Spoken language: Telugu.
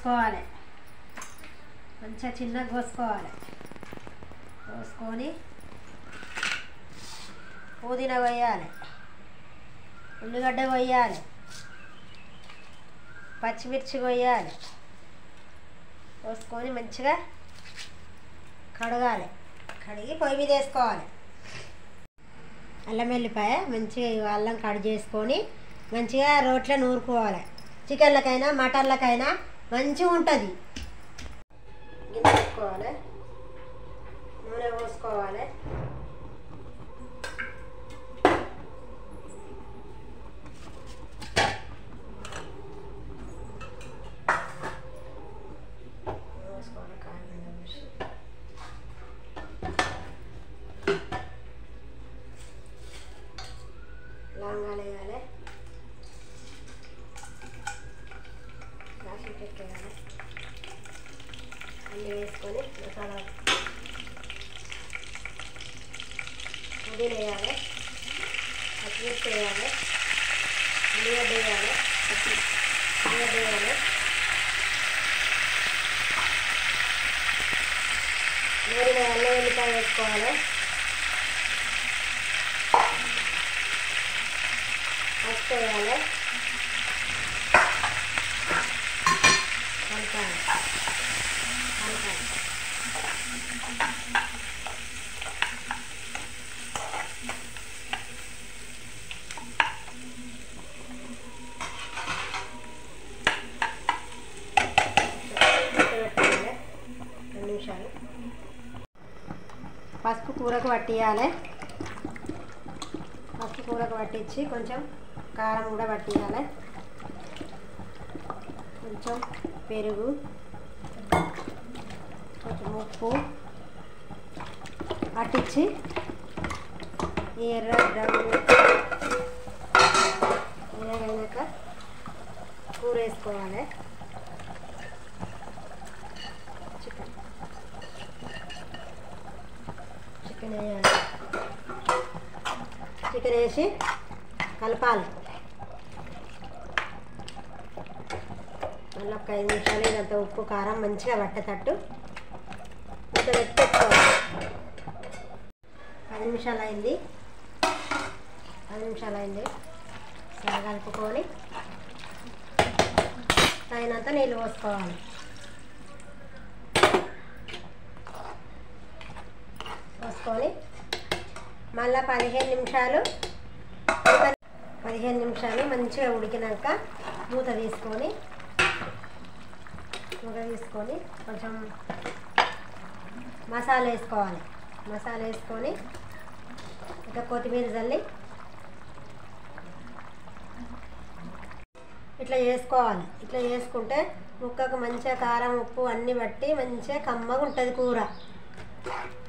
కోసుకోవాలి మంచిగా చిన్నగా కోసుకోవాలి కోసుకొని పుదీనా కొయ్యాలి ఉల్లిగడ్డ కొయ్యాలి పచ్చిమిర్చి కొయ్యాలి కోసుకొని మంచిగా కడగాలి కడిగి పొయ్యి మీద వేసుకోవాలి అల్లం వెల్లిపాయ మంచిగా ఈ అల్లం కట్ చేసుకొని మంచిగా రోట్లో నూరుకోవాలి చికెన్లకైనా మటన్లకైనా మంచిగా ఉంటుంది గిన్నె పెట్టుకోవాలి నూనె పోసుకోవాలి పోసుకోవాలి కాగితం పోసి లవంగాలు వేయాలి రాసి పెట్టేయాలి అన్నీ వేసుకొని మసాలా పుదీనా వేయాలి పచ్చిమిర్చి వేయాలి ఉల్లిగడ్డ వేయాలి పచ్చి ఉల్లిగడ్డ వేయాలి నూనె అల్లం వెల్లిపాయ వేసుకోవాలి పసుపు వేయాలి కలపాలి కలపాలి పెట్టాలి రెండు నిమిషాలు పసుపు కూరకు పట్టియాలి పసుపు కూరకు పట్టించి కొంచెం కారం కూడా పట్టియాలి కొంచెం పెరుగు కొంచెం ఉప్పు పట్టించి ఈ ఎర్ర రంగు ఎర్రగైనాక కూర వేసుకోవాలి చికెన్ చికెన్ వేయాలి చికెన్ వేసి కలపాలి మళ్ళీ ఒక ఐదు నిమిషాలు ఇదంతా ఉప్పు కారం మంచిగా పట్టేటట్టు మూత పెట్టి పెట్టుకోవాలి పది నిమిషాలు అయింది పది నిమిషాలు అయింది సరే కలుపుకొని తగినంత నీళ్ళు పోసుకోవాలి పోసుకొని మళ్ళీ పదిహేను నిమిషాలు ఉడక- పదిహేను నిమిషాలు మంచిగా ఉడికినాక మూత తీసుకొని మూత తీసుకొని కొంచెం మసాలా వేసుకోవాలి మసాలా వేసుకొని ఇంకా కొత్తిమీర చల్లి ఇట్లా చేసుకోవాలి ఇట్లా చేసుకుంటే ముక్కకు మంచిగా కారం ఉప్పు అన్నీ బట్టి మంచిగా కమ్మగా ఉంటుంది కూర